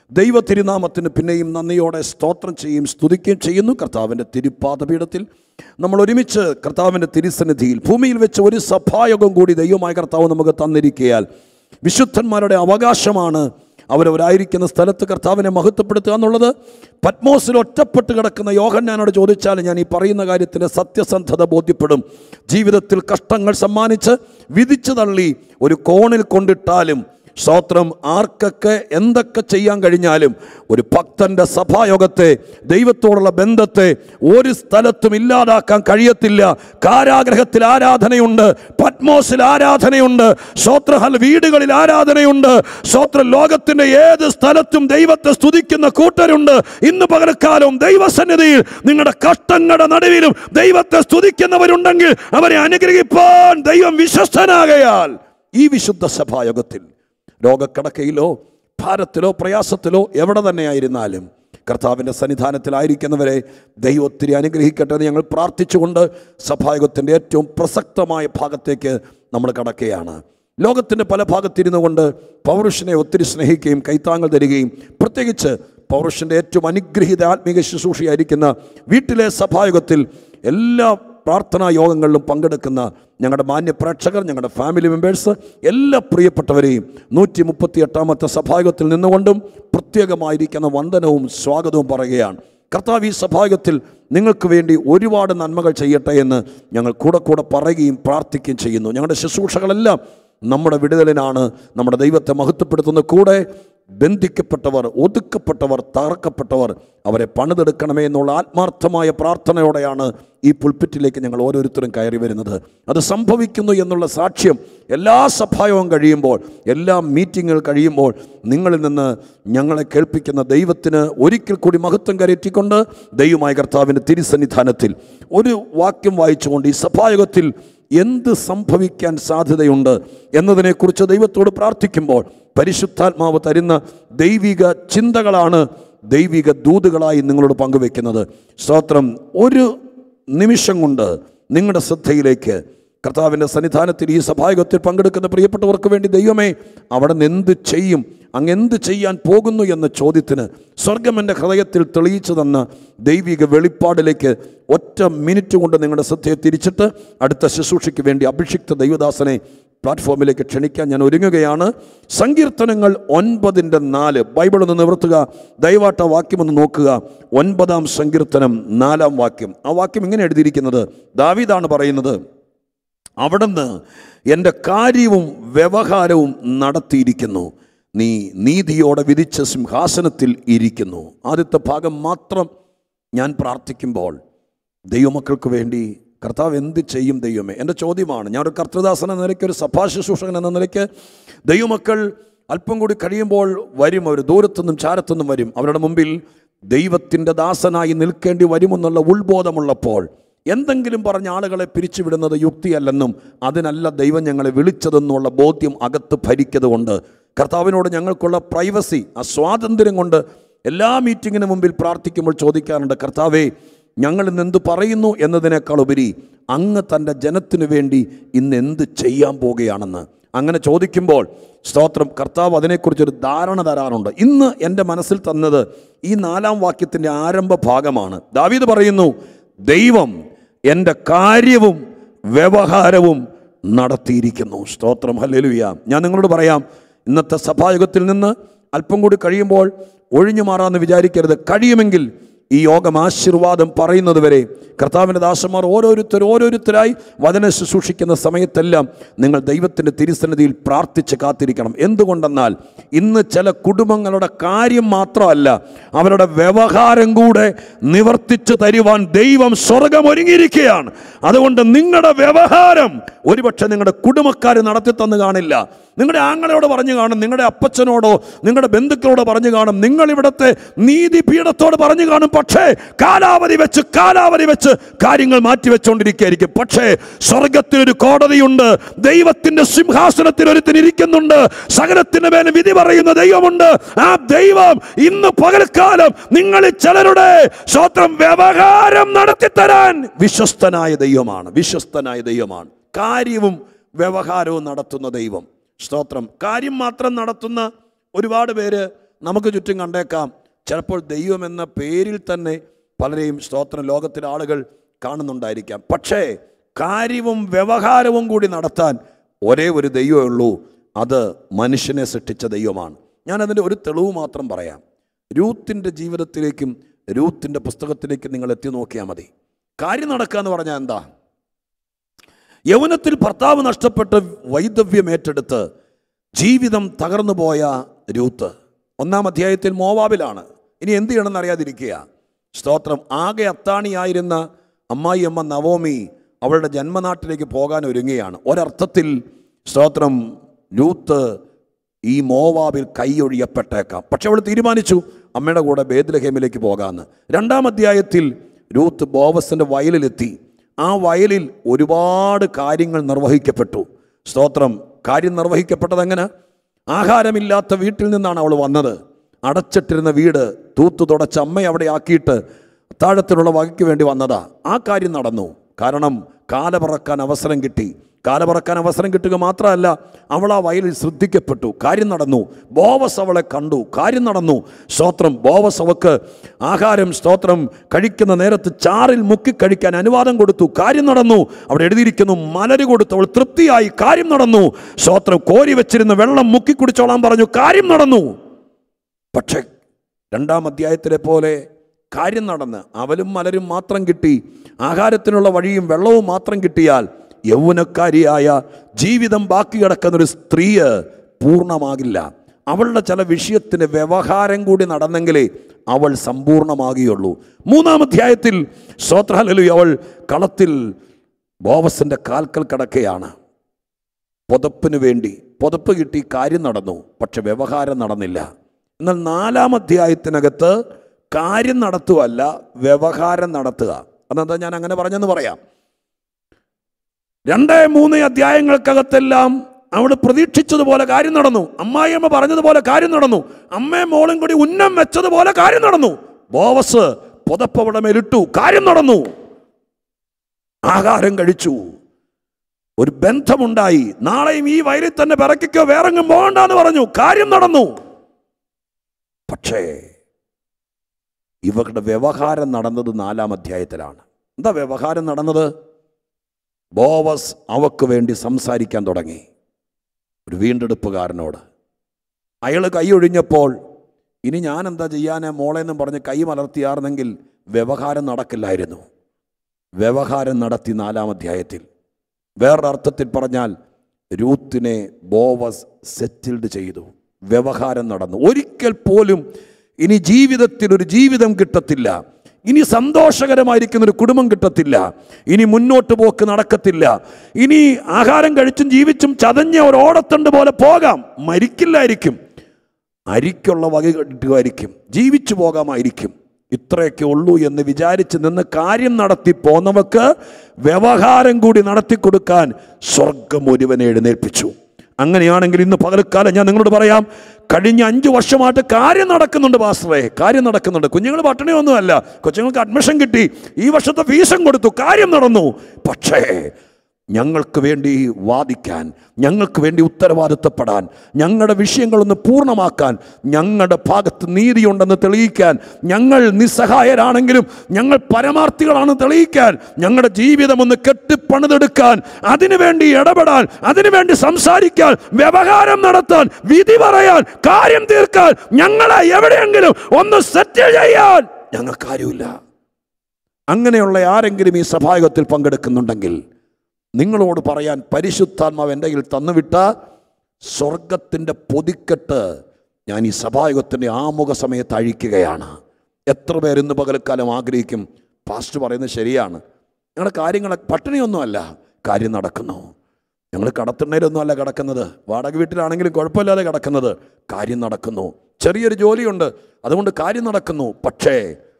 ദൈവ തിരുനാമത്തിന് പിന്നെയും നന്ദിയോടെ സ്തോത്രം ചെയ്യും സ്തുതിക്കുകയും ചെയ്യുന്നു കർത്താവിൻ്റെ തിരുപ്പാദപീഠത്തിൽ നമ്മൾ ഒരുമിച്ച് കർത്താവിൻ്റെ തിരുസന്നിധിയിൽ ഭൂമിയിൽ വെച്ച് ഒരു സഭായോഗം കൂടി ദൈവമായ കർത്താവ് നമുക്ക് തന്നിരിക്കയാൽ വിശുദ്ധന്മാരുടെ അവകാശമാണ് അവരവരായിരിക്കുന്ന സ്ഥലത്ത് കർത്താവിനെ മഹത്വപ്പെടുത്തുക എന്നുള്ളത് പത്മോസിൽ ഒറ്റപ്പെട്ട് കിടക്കുന്ന യോഹന്നാനോട് ചോദിച്ചാൽ ഞാൻ ഈ പറയുന്ന കാര്യത്തിന് സത്യസന്ധത ബോധ്യപ്പെടും ജീവിതത്തിൽ കഷ്ടങ്ങൾ സമ്മാനിച്ച് വിധിച്ചു തള്ളി ഒരു കോണിൽ കൊണ്ടിട്ടാലും സ്തോത്രം ആർക്കൊക്കെ എന്തൊക്കെ ചെയ്യാൻ കഴിഞ്ഞാലും ഒരു ഭക്തന്റെ സഭായോഗത്തെ ദൈവത്തോടുള്ള ബന്ധത്തെ ഒരു സ്ഥലത്തും ഇല്ലാതാക്കാൻ കഴിയത്തില്ല കാരാഗ്രഹത്തിൽ ആരാധനയുണ്ട് പത്മോസിൽ ആരാധനയുണ്ട് സ്തോത്രഹൽ വീടുകളിൽ ആരാധനയുണ്ട് സ്തോത്ര ലോകത്തിന്റെ ഏത് സ്ഥലത്തും ദൈവത്തെ സ്തുതിക്കുന്ന കൂട്ടരുണ്ട് ഇന്ന് പകരക്കാലവും ദൈവസന്നിധിയിൽ നിങ്ങളുടെ കഷ്ടങ്ങളുടെ നടുവിലും ദൈവത്തെ സ്തുതിക്കുന്നവരുണ്ടെങ്കിൽ അവരെ അനുഗ്രഹിപ്പാൻ ദൈവം വിശ്വസ്തനാകയാൽ ഈ വിശുദ്ധ സഭായോഗത്തിൽ രോഗക്കടക്കയിലോ ഭാരത്തിലോ പ്രയാസത്തിലോ എവിടെ തന്നെയായിരുന്നാലും കർത്താവിൻ്റെ സന്നിധാനത്തിലായിരിക്കുന്നവരെ ദൈവം ഒത്തിരി അനുഗ്രഹിക്കട്ടെ എന്ന് ഞങ്ങൾ പ്രാർത്ഥിച്ചുകൊണ്ട് സഭായോഗത്തിൻ്റെ ഏറ്റവും പ്രസക്തമായ ഭാഗത്തേക്ക് നമ്മൾ കടക്കുകയാണ് ലോകത്തിൻ്റെ പല ഭാഗത്തിരുന്നു കൊണ്ട് പൗരുഷനെ ഒത്തിരി സ്നേഹിക്കുകയും കൈത്താങ്ങൾ തരികയും പ്രത്യേകിച്ച് പൗരുഷൻ്റെ ഏറ്റവും അനുഗ്രഹീത ആത്മീക ശുശ്രൂഷയായിരിക്കുന്ന വീട്ടിലെ സഭായോഗത്തിൽ എല്ലാ പ്രാർത്ഥനാ യോഗങ്ങളിലും പങ്കെടുക്കുന്ന ഞങ്ങളുടെ മാന്യ പ്രേക്ഷകർ ഞങ്ങളുടെ ഫാമിലി മെമ്പേഴ്സ് എല്ലാ പ്രിയപ്പെട്ടവരെയും നൂറ്റി മുപ്പത്തി എട്ടാമത്തെ സഭായോഗത്തിൽ നിന്നുകൊണ്ടും പ്രത്യേകമായിരിക്കുന്ന വന്ദനവും സ്വാഗതവും പറയുകയാണ് കർത്താവ് ഈ സഭായോഗത്തിൽ നിങ്ങൾക്ക് വേണ്ടി ഒരുപാട് നന്മകൾ ചെയ്യട്ടെ എന്ന് ഞങ്ങൾ കൂടെ കൂടെ പറയുകയും പ്രാർത്ഥിക്കുകയും ചെയ്യുന്നു ഞങ്ങളുടെ ശുശ്രൂഷകളെല്ലാം നമ്മുടെ വിടുതലിനാണ് നമ്മുടെ ദൈവത്തെ മഹത്വപ്പെടുത്തുന്ന കൂടെ ബന്ധിക്കപ്പെട്ടവർ ഒതുക്കപ്പെട്ടവർ തകർക്കപ്പെട്ടവർ അവരെ പണിതെടുക്കണമേ എന്നുള്ള ആത്മാർത്ഥമായ പ്രാർത്ഥനയോടെയാണ് ഈ പുൽപ്പിറ്റിലേക്ക് ഞങ്ങൾ ഓരോരുത്തരും കയറി വരുന്നത് അത് സംഭവിക്കുന്നു എന്നുള്ള സാക്ഷ്യം എല്ലാ സഭായവും കഴിയുമ്പോൾ എല്ലാ മീറ്റിങ്ങുകൾ കഴിയുമ്പോൾ നിങ്ങളിൽ നിന്ന് ഞങ്ങളെ കേൾപ്പിക്കുന്ന ദൈവത്തിന് ഒരിക്കൽ കൂടി മഹത്വം കരയറ്റിക്കൊണ്ട് ദൈവമായ കർത്താവിൻ്റെ തിരുസന്നിധാനത്തിൽ ഒരു വാക്യം വായിച്ചുകൊണ്ട് ഈ സഭായോഗത്തിൽ എന്ത് സംഭവിക്കാൻ സാധ്യതയുണ്ട് എന്നതിനെക്കുറിച്ച് ദൈവത്തോട് പ്രാർത്ഥിക്കുമ്പോൾ പരിശുദ്ധാത്മാവ് തരുന്ന ദൈവിക ചിന്തകളാണ് ദൈവിക ദൂതുകളായി നിങ്ങളോട് പങ്കുവെക്കുന്നത് സ്തോത്രം ഒരു നിമിഷം കൊണ്ട് നിങ്ങളുടെ ശ്രദ്ധയിലേക്ക് കർത്താവിൻ്റെ സന്നിധാനത്തിൽ ഈ സഭായോഗത്തിൽ പങ്കെടുക്കുന്ന പ്രിയപ്പെട്ടവർക്ക് വേണ്ടി ദൈവമേ അവിടെ നിന്ന് എന്ത് ചെയ്യും അങ്ങ് എന്ത് ചെയ്യാൻ പോകുന്നു എന്ന ചോദ്യത്തിന് സ്വർഗം എൻ്റെ ഹൃദയത്തിൽ തെളിയിച്ചു തന്ന ദൈവിക വെളിപ്പാടിലേക്ക് ഒറ്റ മിനിറ്റ് കൊണ്ട് നിങ്ങളുടെ ശ്രദ്ധയെ തിരിച്ചിട്ട് അടുത്ത ശുശ്രൂഷയ്ക്ക് വേണ്ടി അഭിഷിക്ത ദൈവദാസനെ പ്ലാറ്റ്ഫോമിലേക്ക് ക്ഷണിക്കാൻ ഞാൻ ഒരുങ്ങുകയാണ് സങ്കീർത്തനങ്ങൾ ഒൻപതിൻ്റെ നാല് ബൈബിൾ ഒന്ന് നിവർത്തുക ദയവാട്ട വാക്യം ഒന്ന് നോക്കുക ഒൻപതാം സങ്കീർത്തനം നാലാം വാക്യം ആ വാക്യം ഇങ്ങനെ എഴുതിയിരിക്കുന്നത് ദാവീദാണ് പറയുന്നത് അവിടുന്ന് എൻ്റെ കാര്യവും വ്യവഹാരവും നടത്തിയിരിക്കുന്നു നീ നീതിയോടെ വിധിച്ച സിംഹാസനത്തിൽ ഇരിക്കുന്നു ആദ്യത്തെ ഭാഗം മാത്രം ഞാൻ പ്രാർത്ഥിക്കുമ്പോൾ ദൈവമക്കൾക്ക് വേണ്ടി കർത്താവ് എന്ത് ചെയ്യും ദൈവമേ എൻ്റെ ചോദ്യമാണ് ഞാൻ ഒരു കർത്തൃദാസൻ എന്ന നിലയ്ക്ക് ഒരു സഭാ ശുശ്രൂഷകൻ എന്ന നിലയ്ക്ക് ദൈവമക്കൾ അല്പം കൂടി കഴിയുമ്പോൾ വരും അവർ ദൂരത്തുനിന്നും ചാരത്തുനിന്നും വരും അവരുടെ മുമ്പിൽ ദൈവത്തിൻ്റെ ദാസനായി നിൽക്കേണ്ടി വരുമെന്നുള്ള ഉൾബോധമുള്ളപ്പോൾ എന്തെങ്കിലും പറഞ്ഞ ആളുകളെ പിരിച്ചുവിടുന്നത് യുക്തിയല്ലെന്നും അതിനല്ല ദൈവം ഞങ്ങളെ വിളിച്ചതെന്നുള്ള ബോധ്യം അകത്ത് ഭരിക്കതുകൊണ്ട് കർത്താവിനോട് ഞങ്ങൾക്കുള്ള പ്രൈവസി ആ സ്വാതന്ത്ര്യം കൊണ്ട് എല്ലാ മീറ്റിങ്ങിന് മുമ്പിൽ പ്രാർത്ഥിക്കുമ്പോൾ ചോദിക്കാറുണ്ട് കർത്താവേ ഞങ്ങൾ ഇന്ന് എന്ത് പറയുന്നു എന്നതിനേക്കാൾ ഉപരി അങ്ങ് തൻ്റെ ജനത്തിനു വേണ്ടി ഇന്ന് എന്ത് ചെയ്യാൻ പോകുകയാണെന്ന് അങ്ങനെ ചോദിക്കുമ്പോൾ സ്തോത്രം കർത്താവ് അതിനെക്കുറിച്ചൊരു ധാരണ തരാറുണ്ട് ഇന്ന് എൻ്റെ മനസ്സിൽ തന്നത് ഈ നാലാം വാക്യത്തിൻ്റെ ആരംഭ ഭാഗമാണ് ദാവീദ് പറയുന്നു ദൈവം എൻ്റെ കാര്യവും വ്യവഹാരവും നടത്തിയിരിക്കുന്നു സ്തോത്രം ഹല്ലേലൂയ ഞാൻ നിങ്ങളോട് പറയാം ഇന്നത്തെ സഭായുഗത്തിൽ നിന്ന് അല്പം കൂടി കഴിയുമ്പോൾ ഒഴിഞ്ഞു മാറാമെന്ന് വിചാരിക്കരുത് കഴിയുമെങ്കിൽ ഈ യോഗം ആശീർവാദം പറയുന്നത് വരെ കർത്താവിൻ്റെ ദാസന്മാർ ഓരോരുത്തർ ഓരോരുത്തരായി വചന ശുശ്രൂഷിക്കുന്ന സമയത്തെല്ലാം നിങ്ങൾ ദൈവത്തിൻ്റെ തിരുസന്നിധിയിൽ പ്രാർത്ഥിച്ച് കാത്തിരിക്കണം എന്തുകൊണ്ടെന്നാൽ ഇന്ന് ചില കുടുംബങ്ങളുടെ കാര്യം മാത്രമല്ല അവരുടെ വ്യവഹാരം കൂടെ നിവർത്തിച്ചു തരുവാൻ ദൈവം സ്വർഗം ഒരുങ്ങിയിരിക്കുകയാണ് അതുകൊണ്ട് നിങ്ങളുടെ വ്യവഹാരം ഒരുപക്ഷെ നിങ്ങളുടെ കുടുംബക്കാർ നടത്തി തന്നു കാണില്ല നിങ്ങളുടെ ആങ്ങളോട് പറഞ്ഞു കാണും നിങ്ങളുടെ അപ്പച്ചനോടോ നിങ്ങളുടെ ബന്ധുക്കളോട് പറഞ്ഞു കാണും നിങ്ങൾ ഇവിടുത്തെ നീതിപീഠത്തോട് പറഞ്ഞു കാണും പക്ഷേ കാലാവധി വെച്ച് കാലാവധി വെച്ച് കാര്യങ്ങൾ മാറ്റി വെച്ചുകൊണ്ടിരിക്കുകയായിരിക്കും പക്ഷേ സ്വർഗത്തിലൊരു കോടതിയുണ്ട് ദൈവത്തിന്റെ സിംഹാസനത്തിൽ ഒരുത്തിന് ഇരിക്കുന്നുണ്ട് സകലത്തിന്റെ മേലെ വിധി പറയുന്ന ദൈവമുണ്ട് ആ ദൈവം ഇന്ന് പകൽക്കാലം നിങ്ങളിൽ ചിലരുടെ സ്വത്രം വ്യവഹാരം നടത്തിത്തരാൻ വിശ്വസ്തനായ ദൈവമാണ് വിശ്വസ്തനായ ദൈവമാണ് കാര്യവും വ്യവഹാരവും നടത്തുന്ന ദൈവം സ്തോത്രം കാര്യം മാത്രം നടത്തുന്ന ഒരുപാട് പേര് നമുക്ക് ചുറ്റും കണ്ടേക്കാം ചിലപ്പോൾ ദൈവം എന്ന പേരിൽ തന്നെ പലരെയും സ്തോത്രം ലോകത്തിലെ ആളുകൾ കാണുന്നുണ്ടായിരിക്കാം പക്ഷേ കാര്യവും വ്യവഹാരവും കൂടി നടത്താൻ ഒരേ ഒരു ദൈവമേ ഉള്ളൂ അത് മനുഷ്യനെ സൃഷ്ടിച്ച ദൈവമാണ് ഞാനതിൻ്റെ ഒരു തെളിവ് മാത്രം പറയാം രൂത്തിൻ്റെ ജീവിതത്തിലേക്കും രൂത്തിൻ്റെ പുസ്തകത്തിലേക്കും നിങ്ങൾ എത്തി നോക്കിയാൽ മതി കാര്യം നടക്കുക എന്ന് പറഞ്ഞാൽ എന്താ യൗവനത്തിൽ ഭർത്താവ് നഷ്ടപ്പെട്ട് വൈദവ്യം ഏറ്റെടുത്ത് ജീവിതം തകർന്നു പോയ രൂത്ത് ഒന്നാം അധ്യായത്തിൽ മോവാബിലാണ് ഇനി എന്ത് ചെയ്യണമെന്ന് അറിയാതിരിക്കുക സ്തോത്രം ആകെ അത്താണിയായിരുന്ന അമ്മായിയമ്മ നവോമി അവളുടെ ജന്മനാട്ടിലേക്ക് പോകാൻ ഒരുങ്ങുകയാണ് ഒരർത്ഥത്തിൽ സ്തോത്രം രൂത്ത് ഈ മോവാബിൽ കൈയൊഴിയപ്പെട്ടേക്കാം പക്ഷെ അവൾ തീരുമാനിച്ചു അമ്മയുടെ കൂടെ ബേദ്ലഹേമിലേക്ക് പോകാമെന്ന് രണ്ടാം അധ്യായത്തിൽ രൂത്ത് ബോവസിൻ്റെ വയലിലെത്തി ആ വയലിൽ ഒരുപാട് കാര്യങ്ങൾ നിർവഹിക്കപ്പെട്ടു സ്തോത്രം കാര്യം നിർവഹിക്കപ്പെട്ടത് എങ്ങനെ ആഹാരമില്ലാത്ത വീട്ടിൽ നിന്നാണ് അവൾ വന്നത് അടച്ചിട്ടിരുന്ന വീട് തൂത്തു തുടച്ച് അമ്മയെ അവിടെ ആക്കിയിട്ട് താഴത്തിലുള്ള വകയ്ക്ക് വേണ്ടി വന്നതാ ആ കാര്യം നടന്നു കാരണം കാല പറക്കാൻ അവസരം കിട്ടി കാല പറക്കാൻ അവസരം കിട്ടുക മാത്രമല്ല അവൾ ആ വയലിൽ ശ്രദ്ധിക്കപ്പെട്ടു കാര്യം നടന്നു ബോവസ് അവളെ കണ്ടു കാര്യം നടന്നു സ്തോത്രം ബോവസ് അവക്ക് ആഹാരം സ്തോത്രം കഴിക്കുന്ന നേരത്ത് ചാറിൽ മുക്കി കഴിക്കാൻ അനുവാദം കൊടുത്തു കാര്യം നടന്നു അവിടെ എഴുതിയിരിക്കുന്നു മലര് കൊടുത്തു അവൾ തൃപ്തിയായി കാര്യം നടന്നു സ്തോത്രം കോരി വെച്ചിരുന്ന വെള്ളം മുക്കി കുടിച്ചോളാൻ പറഞ്ഞു കാര്യം നടന്നു പക്ഷേ രണ്ടാം അധ്യായത്തിലെ പോലെ കാര്യം നടന്ന് അവലും മലരും മാത്രം കിട്ടി ആഹാരത്തിനുള്ള വഴിയും വെള്ളവും മാത്രം കിട്ടിയാൽ യൗവനക്കാരിയായ ജീവിതം ബാക്കി കിടക്കുന്ന ഒരു സ്ത്രീയ് പൂർണ്ണമാകില്ല അവളുടെ ചില വിഷയത്തിന് വ്യവഹാരം കൂടി നടന്നെങ്കിലേ അവൾ സമ്പൂർണ്ണമാകുകയുള്ളൂ മൂന്നാം അധ്യായത്തിൽ സ്വത്രഹലലു അവൾ കളത്തിൽ ബോവസിൻ്റെ കാൽക്കൽ കിടക്കുകയാണ് പുതപ്പിന് വേണ്ടി പുതപ്പ് കിട്ടി കാര്യം നടന്നു പക്ഷെ വ്യവഹാരം നടന്നില്ല എന്നാൽ നാലാം അധ്യായത്തിനകത്ത് കാര്യം നടത്തുകയല്ല വ്യവഹാരം നടത്തുക അതെന്താ ഞാൻ അങ്ങനെ പറഞ്ഞെന്ന് പറയാം രണ്ട് മൂന്ന് അധ്യായങ്ങൾക്കകത്തെല്ലാം അവൾ പ്രതീക്ഷിച്ചതുപോലെ കാര്യം നടന്നു അമ്മായിയമ്മ പറഞ്ഞതുപോലെ കാര്യം നടന്നു അമ്മയും മോളും കൂടി ഉന്നം വെച്ചതുപോലെ കാര്യം നടന്നു ബോവസ് പുതപ്പ് അവിടെ മേലിട്ടു കാര്യം നടന്നു ആഹാരം കഴിച്ചു ഒരു ബന്ധമുണ്ടായി നാളെയും ഈ വയലിൽ തന്നെ പിറക്കിക്കോ വേറെങ്ങും പോകണ്ടെന്ന് പറഞ്ഞു കാര്യം നടന്നു പക്ഷേ ഇവരുടെ വ്യവഹാരം നടന്നത് നാലാം അധ്യായത്തിലാണ് എന്താ വ്യവഹാരം നടന്നത് ബോവസ് അവക്ക് വേണ്ടി സംസാരിക്കാൻ തുടങ്ങി ഒരു വീണ്ടെടുപ്പുകാരനോട് അയാൾ കൈയൊഴിഞ്ഞപ്പോൾ ഇനി ഞാൻ എന്താ ചെയ്യാനേ മോളെന്നും പറഞ്ഞ് കൈ മലർത്തിയാർന്നെങ്കിൽ വ്യവഹാരം നടക്കില്ലായിരുന്നു വ്യവഹാരം നടത്തി നാലാം അധ്യായത്തിൽ വേറൊരർത്ഥത്തിൽ പറഞ്ഞാൽ രൂത്തിനെ ബോവസ് സെറ്റിൽഡ് ചെയ്തു വ്യവഹാരം നടന്നു ഒരിക്കൽ പോലും ഇനി ജീവിതത്തിൽ ഒരു ജീവിതം കിട്ടത്തില്ല ഇനി സന്തോഷകരമായിരിക്കുന്ന ഒരു കുടുംബം കിട്ടത്തില്ല ഇനി മുന്നോട്ട് പോക്ക് നടക്കത്തില്ല ഇനി ആഹാരം കഴിച്ചും ജീവിച്ചും ചതഞ്ഞ ഒരു ഓടത്തണ്ട് പോലെ പോകാം മരിക്കില്ലായിരിക്കും അരിക്കുള്ള വക കിട്ടുമായിരിക്കും ജീവിച്ചു പോകാമായിരിക്കും ഇത്രയൊക്കെ ഉള്ളൂ എന്ന് വിചാരിച്ച് നിന്ന് കാര്യം നടത്തി പോന്നവക്ക് വ്യവഹാരം കൂടി നടത്തി കൊടുക്കാൻ സ്വർഗം ഒരുവനെ എഴുന്നേൽപ്പിച്ചു അങ്ങനെയാണെങ്കിൽ ഇന്ന് പകൽക്കാലം ഞാൻ നിങ്ങളോട് പറയാം കഴിഞ്ഞ അഞ്ച് വർഷമായിട്ട് കാര്യം നടക്കുന്നുണ്ട് പാസ്റ്ററെ കാര്യം നടക്കുന്നുണ്ട് കുഞ്ഞുങ്ങൾ പട്ടിണിയൊന്നുമല്ല കൊച്ചുങ്ങൾക്ക് അഡ്മിഷൻ കിട്ടി ഈ വർഷത്തെ ഫീസും കൊടുത്തു കാര്യം നടന്നു പക്ഷേ ഞങ്ങൾക്ക് വേണ്ടി വാദിക്കാൻ ഞങ്ങൾക്ക് വേണ്ടി ഉത്തരവാദിത്തപ്പെടാൻ ഞങ്ങളുടെ വിഷയങ്ങളൊന്ന് പൂർണ്ണമാക്കാൻ ഞങ്ങളുടെ ഭാഗത്ത് നീതിയുണ്ടെന്ന് തെളിയിക്കാൻ ഞങ്ങൾ നിസ്സഹായരാണെങ്കിലും ഞങ്ങൾ പരമാർത്ഥികളാണ് തെളിയിക്കാൻ ഞങ്ങളുടെ ജീവിതം ഒന്ന് കെട്ടിപ്പണിതെടുക്കാൻ അതിനുവേണ്ടി ഇടപെടാൻ അതിനുവേണ്ടി സംസാരിക്കാൻ വ്യവഹാരം നടത്താൻ വിധി പറയാൻ കാര്യം തീർക്കാൻ ഞങ്ങളെ എവിടെയെങ്കിലും ഒന്ന് സെറ്റിൽ ചെയ്യാൻ ഞങ്ങൾക്ക് ആരുമില്ല അങ്ങനെയുള്ള ആരെങ്കിലും ഈ സഭായോഗത്തിൽ പങ്കെടുക്കുന്നുണ്ടെങ്കിൽ നിങ്ങളോട് പറയാൻ പരിശുദ്ധാത്മാവ് എൻ്റെ കയ്യിൽ തന്നുവിട്ട സ്വർഗത്തിൻ്റെ പൊതിക്കെട്ട് ഞാൻ ഈ സഭായുഗത്തിൻ്റെ ആമുഖ സമയത്ത് അഴിക്കുകയാണ് എത്ര പേർ ഇന്ന് പകൽക്കാലം ആഗ്രഹിക്കും പാസ്റ്റ് പറയുന്നത് ശരിയാണ് ഞങ്ങളുടെ കാര്യങ്ങൾ പട്ടിണിയൊന്നുമല്ല കാര്യം നടക്കുന്നു ഞങ്ങൾ കടത്തിണ്ണയിലൊന്നുമല്ല കിടക്കുന്നത് വാടക വീട്ടിലാണെങ്കിലും കുഴപ്പമില്ലാതെ കിടക്കുന്നത് കാര്യം നടക്കുന്നു ചെറിയൊരു ജോലിയുണ്ട് അതുകൊണ്ട് കാര്യം നടക്കുന്നു പക്ഷേ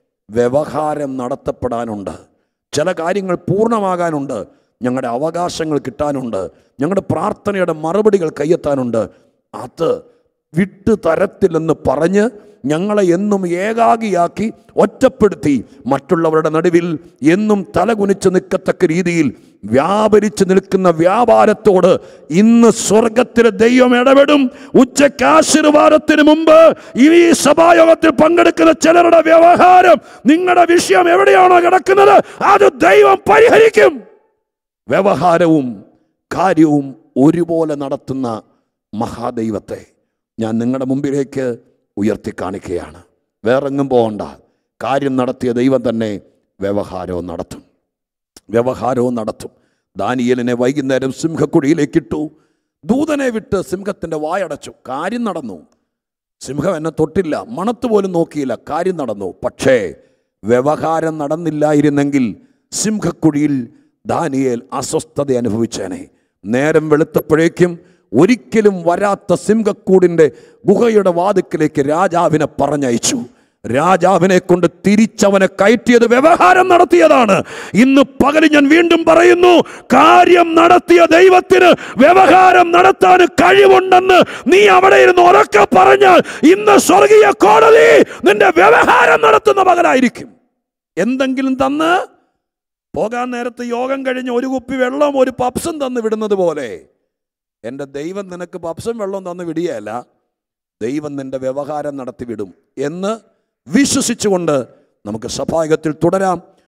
വ്യവഹാരം നടത്തപ്പെടാനുണ്ട് ചില കാര്യങ്ങൾ പൂർണ്ണമാകാനുണ്ട് ഞങ്ങളുടെ അവകാശങ്ങൾ കിട്ടാനുണ്ട് ഞങ്ങളുടെ പ്രാർത്ഥനയുടെ മറുപടികൾ കയ്യെത്താനുണ്ട് അത് വിട്ടു തരത്തില്ലെന്ന് പറഞ്ഞ് ഞങ്ങളെ എന്നും ഏകാഗിയാക്കി ഒറ്റപ്പെടുത്തി മറ്റുള്ളവരുടെ നടുവിൽ എന്നും തലകുനിച്ച് നിൽക്കത്തക്ക രീതിയിൽ വ്യാപരിച്ച് നിൽക്കുന്ന വ്യാപാരത്തോട് ഇന്ന് സ്വർഗത്തിലെ ദൈവം ഇടപെടും ഉച്ചയ്ക്ക് ആശീർവാദത്തിന് മുമ്പ് ഈ സഭായോഗത്തിൽ പങ്കെടുക്കുന്ന ചിലരുടെ വ്യവഹാരം നിങ്ങളുടെ വിഷയം എവിടെയാണോ കിടക്കുന്നത് അത് ദൈവം പരിഹരിക്കും വ്യവഹാരവും കാര്യവും ഒരുപോലെ നടത്തുന്ന മഹാദൈവത്തെ ഞാൻ നിങ്ങളുടെ മുമ്പിലേക്ക് ഉയർത്തി കാണിക്കുകയാണ് വേറെങ്ങും പോകണ്ട കാര്യം നടത്തിയ ദൈവം തന്നെ വ്യവഹാരവും നടത്തും വ്യവഹാരവും നടത്തും ദാനിയലിനെ വൈകുന്നേരം സിംഹക്കുഴിയിലേക്ക് ഇട്ടു ദൂതനെ വിട്ട് സിംഹത്തിൻ്റെ വായടച്ചു കാര്യം നടന്നു സിംഹം എന്നെ തൊട്ടില്ല മണത്ത് പോലും നോക്കിയില്ല കാര്യം നടന്നു പക്ഷേ വ്യവഹാരം നടന്നില്ലായിരുന്നെങ്കിൽ സിംഹക്കുഴിയിൽ ദാനിയേൽ അസ്വസ്ഥത അനുഭവിച്ചേനെ നേരം വെളുത്തപ്പോഴേക്കും ഒരിക്കലും വരാത്ത സിംഹക്കൂടിൻ്റെ ഗുഹയുടെ വാതിക്കലേക്ക് രാജാവിനെ പറഞ്ഞയച്ചു രാജാവിനെ കൊണ്ട് തിരിച്ചവനെ കയറ്റിയത് വ്യവഹാരം നടത്തിയതാണ് ഇന്ന് പകല് ഞാൻ വീണ്ടും പറയുന്നു കാര്യം നടത്തിയ ദൈവത്തിന് വ്യവഹാരം നടത്താൻ കഴിവുണ്ടെന്ന് നീ അവിടെ ഇരുന്ന് ഉറക്കെ പറഞ്ഞാൽ ഇന്ന് സ്വർഗീയ കോടതി നിന്റെ വ്യവഹാരം നടത്തുന്ന പകലായിരിക്കും എന്തെങ്കിലും തന്ന് പോകാൻ നേരത്ത് യോഗം കഴിഞ്ഞ് ഒരു കുപ്പി വെള്ളം ഒരു പപ്സും തന്ന് വിടുന്നത് പോലെ എൻ്റെ ദൈവം നിനക്ക് പപ്സും വെള്ളവും തന്ന് വിടുകയല്ല ദൈവം നിന്റെ വ്യവഹാരം നടത്തി വിടും എന്ന് വിശ്വസിച്ചുകൊണ്ട് നമുക്ക് സഭായകത്തിൽ തുടരാം